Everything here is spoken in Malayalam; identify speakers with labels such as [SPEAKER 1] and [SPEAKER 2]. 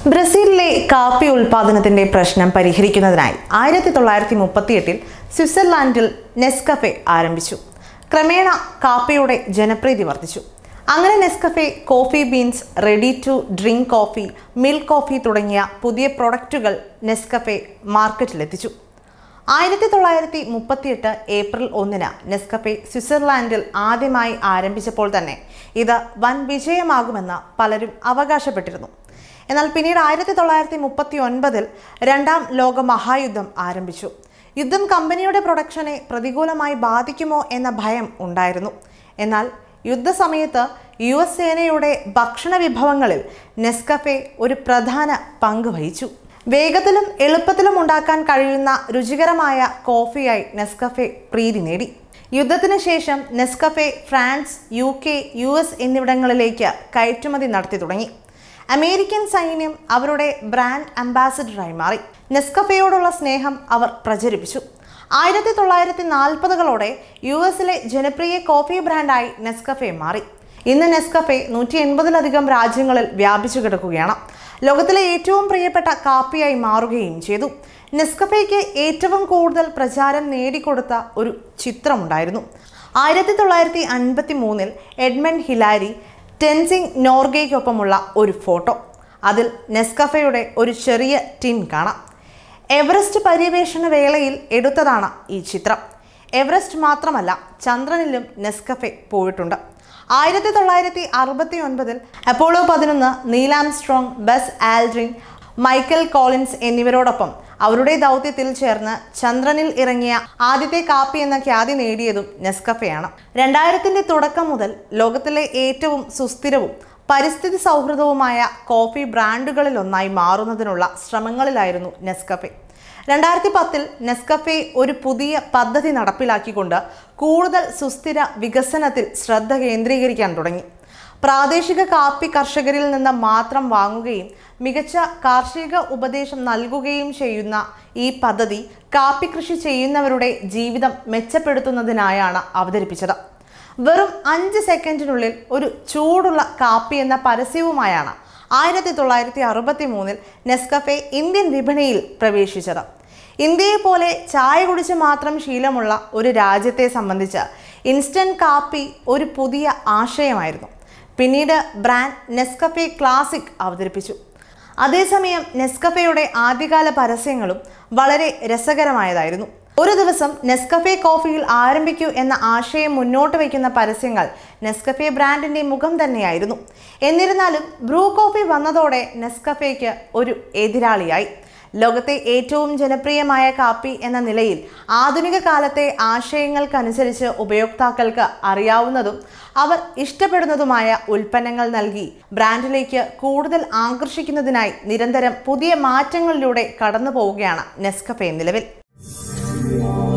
[SPEAKER 1] ബ്രസീലിലെ കാപ്പി ഉൽപാദനത്തിന്റെ പ്രശ്നം പരിഹരിക്കുന്നതിനായി ആയിരത്തി തൊള്ളായിരത്തി മുപ്പത്തിയെട്ടിൽ സ്വിറ്റ്സർലാൻഡിൽ നെസ്കഫെ ആരംഭിച്ചു ക്രമേണ കാപ്പിയുടെ ജനപ്രീതി വർദ്ധിച്ചു അങ്ങനെ Nescafe coffee beans ready to drink coffee milk coffee തുടങ്ങിയ പുതിയ പ്രൊഡക്റ്റുകൾ നെസ്കഫെ മാർക്കറ്റിലെത്തിച്ചു ആയിരത്തി തൊള്ളായിരത്തി മുപ്പത്തിയെട്ട് ഏപ്രിൽ ഒന്നിന് നെസ്കഫെ സ്വിറ്റ്സർലാൻഡിൽ ആദ്യമായി ആരംഭിച്ചപ്പോൾ തന്നെ ഇത് വൻ വിജയമാകുമെന്ന് പലരും അവകാശപ്പെട്ടിരുന്നു എന്നാൽ പിന്നീട് ആയിരത്തി തൊള്ളായിരത്തി മുപ്പത്തി ഒൻപതിൽ രണ്ടാം ലോക മഹായുദ്ധം ആരംഭിച്ചു യുദ്ധം കമ്പനിയുടെ പ്രൊഡക്ഷനെ പ്രതികൂലമായി ബാധിക്കുമോ എന്ന ഭയം ഉണ്ടായിരുന്നു എന്നാൽ യുദ്ധസമയത്ത് യു എസ് സേനയുടെ ഭക്ഷണ വിഭവങ്ങളിൽ നെസ്കഫെ ഒരു പ്രധാന പങ്ക് വഹിച്ചു വേഗത്തിലും എളുപ്പത്തിലും ഉണ്ടാക്കാൻ കഴിയുന്ന രുചികരമായ കോഫിയായി നെസ്കഫെ പ്രീതി നേടി യുദ്ധത്തിന് ശേഷം Nescafe France U K U S എന്നിവിടങ്ങളിലേക്ക് കയറ്റുമതി നടത്തി തുടങ്ങി അമേരിക്കൻ സൈന്യം അവരുടെ ബ്രാൻഡ് അംബാസിഡറായി മാറി നെസ്കഫയോടുള്ള സ്നേഹം അവർ പ്രചരിപ്പിച്ചു ആയിരത്തി തൊള്ളായിരത്തി നാൽപ്പതുകളോടെ യു എസിലെ ജനപ്രിയ കോഫി ബ്രാൻഡായി നെസ്കഫെ മാറി ഇന്ന് നെസ്കഫെ നൂറ്റി എൺപതിലധികം രാജ്യങ്ങളിൽ വ്യാപിച്ചു കിടക്കുകയാണ് ലോകത്തിലെ ഏറ്റവും പ്രിയപ്പെട്ട കാപ്പിയായി മാറുകയും ചെയ്തു നെസ്കഫയ്ക്ക് ഏറ്റവും കൂടുതൽ പ്രചാരം നേടിക്കൊടുത്ത ഒരു ചിത്രമുണ്ടായിരുന്നു ആയിരത്തി തൊള്ളായിരത്തി അൻപത്തി മൂന്നിൽ എഡ്മണ്ട് ഹിലാരി ടെൻസിങ് നോർഗയ്ക്കൊപ്പമുള്ള ഒരു ഫോട്ടോ അതിൽ നെസ്കഫയുടെ ഒരു ചെറിയ ടിൻ കാണാം എവറസ്റ്റ് പര്യവേഷണ വേളയിൽ എടുത്തതാണ് ഈ ചിത്രം എവറസ്റ്റ് മാത്രമല്ല ചന്ദ്രനിലും നെസ്കഫെ പോയിട്ടുണ്ട് ആയിരത്തി തൊള്ളായിരത്തി അറുപത്തി ഒൻപതിൽ അപ്പോളോ പതിനൊന്ന് Neil Armstrong Buzz Aldrin Michael Collins എന്നിവരോടൊപ്പം അവരുടെ ദൗത്യത്തിൽ ചേർന്ന് ചന്ദ്രനിൽ ഇറങ്ങിയ ആദ്യത്തെ കാപ്പി എന്ന ഖ്യാതി നേടിയതും നെസ്കഫയാണ് രണ്ടായിരത്തിന്റെ തുടക്കം മുതൽ ലോകത്തിലെ ഏറ്റവും സുസ്ഥിരവും പരിസ്ഥിതി സൗഹൃദവുമായ കോഫി ബ്രാൻഡുകളിലൊന്നായി മാറുന്നതിനുള്ള ശ്രമങ്ങളിലായിരുന്നു നെസ്കഫെ രണ്ടായിരത്തി പത്തിൽ നെസ്കഫെ ഒരു പുതിയ പദ്ധതി നടപ്പിലാക്കിക്കൊണ്ട് കൂടുതൽ സുസ്ഥിര വികസനത്തിൽ ശ്രദ്ധ കേന്ദ്രീകരിക്കാൻ തുടങ്ങി പ്രാദേശിക കാപ്പി കർഷകരിൽ നിന്ന് മാത്രം വാങ്ങുകയും മികച്ച കാർഷിക ഉപദേശം നൽകുകയും ചെയ്യുന്ന ഈ പദ്ധതി കാപ്പി കൃഷി ചെയ്യുന്നവരുടെ ജീവിതം മെച്ചപ്പെടുത്തുന്നതിനായാണ് അവതരിപ്പിച്ചത് വെറും അഞ്ച് സെക്കൻഡിനുള്ളിൽ ഒരു ചൂടുള്ള കാപ്പി എന്ന പരസ്യവുമായാണ് ആയിരത്തി തൊള്ളായിരത്തി അറുപത്തി മൂന്നിൽ നെസ്കഫെ ഇന്ത്യൻ വിപണിയിൽ പ്രവേശിച്ചത് ഇന്ത്യയെ പോലെ ചായ കുടിച്ച് മാത്രം ശീലമുള്ള ഒരു രാജ്യത്തെ സംബന്ധിച്ച് ഇൻസ്റ്റന്റ് കാപ്പി ഒരു പുതിയ ആശയമായിരുന്നു പിന്നീട് ബ്രാൻഡ് നെസ്കഫെ ക്ലാസിക് അവതരിപ്പിച്ചു അതേസമയം നെസ്കഫയുടെ ആദ്യകാല പരസ്യങ്ങളും വളരെ രസകരമായതായിരുന്നു ഒരു ദിവസം നെസ്കഫെ കോഫിയിൽ ആരംഭിക്കൂ എന്ന ആശയം മുന്നോട്ട് വയ്ക്കുന്ന പരസ്യങ്ങൾ നെസ്കഫെ ബ്രാൻഡിന്റെ മുഖം തന്നെയായിരുന്നു എന്നിരുന്നാലും ബ്രൂ കോഫി വന്നതോടെ നെസ്കഫേക്ക് ഒരു എതിരാളിയായി ലോകത്തെ ഏറ്റവും ജനപ്രിയമായ കാപ്പി എന്ന നിലയിൽ ആധുനിക കാലത്തെ ആശയങ്ങൾക്കനുസരിച്ച് ഉപയോക്താക്കൾക്ക് അറിയാവുന്നതും അവർ ഇഷ്ടപ്പെടുന്നതുമായ ഉൽപ്പന്നങ്ങൾ നൽകി ബ്രാൻഡിലേക്ക് കൂടുതൽ ആകർഷിക്കുന്നതിനായി നിരന്തരം പുതിയ മാറ്റങ്ങളിലൂടെ കടന്നു പോവുകയാണ് നെസ്കഫെ നിലവിൽ